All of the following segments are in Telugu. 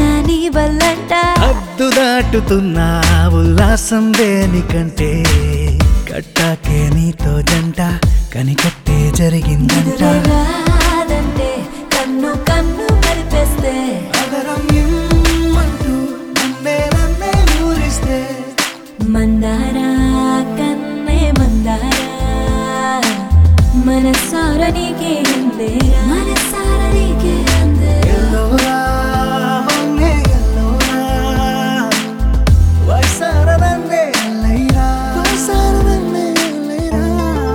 అంతా నీ వల్లంట హద్దు దాటుతున్న ఉల్లాసం దేనికంటే కట్టాకే నీతో జంట కనికట్టే జరిగిందంట రాదంటే కన్ను కన్ను కలిపేస్తే అదరం ఇమ్మంటూ నన్నే నన్నే ఊరిస్తే మందారా కన్నే మందారా మనసార నీకే అందేరా మనసార నీకే అందేరా ఎల్లోరా వంగే ఎల్లోరా వయసార నన్నే ఎల్లైరా వయసార నన్నే ఎల్లైరా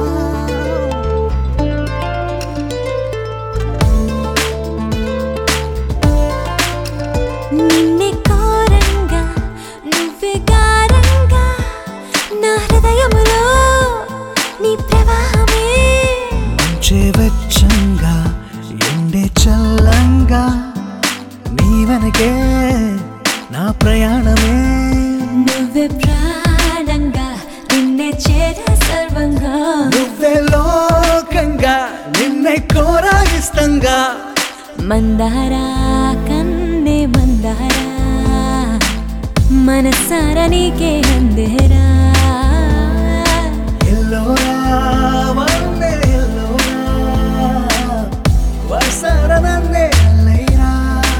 నిన్నే కోరంగా నువ్వే గారంగా నా హృదయములో నీ ప్రవాహమే మంచే వెచ్చంగా ఎండే చల్లంగా నీ వెనకే నా ప్రయాణమే నువ్వే ప్రాణంగా నిన్నే చేర సర్వంగా నువ్వే లోకంగా నిన్నే కోరాగిస్తంగా మందారా కన్నే మందారా మనసార నీకే అందేరా ఎల్లోరా వందే ఎల్లోరా వయసార నన్నే ఎల్లైరా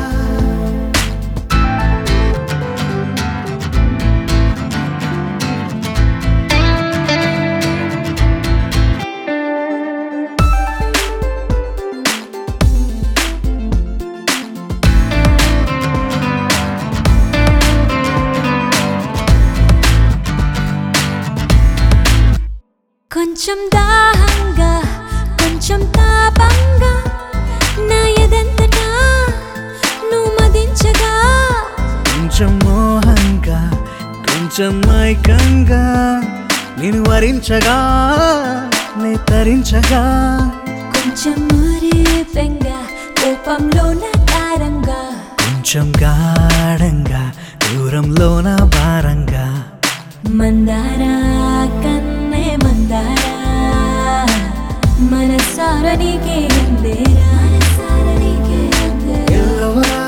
కొంచెం దాహంగా కొంచెం తాపంగా నా ఎదంతటా నువ్వు మదించగా కొంచెం మోహంగా కొంచెం మైకంగా నేను వరించగా నే తరించగా కొంచెం మురిపెంగా కోపంలో నా తారంగా కొంచెం గాఢంగా దూరంలోన భారంగా మందారా కన్నే మందారా మనసార నీకే అందేరా మనసార నీకే అందేరా ఎల్లవరా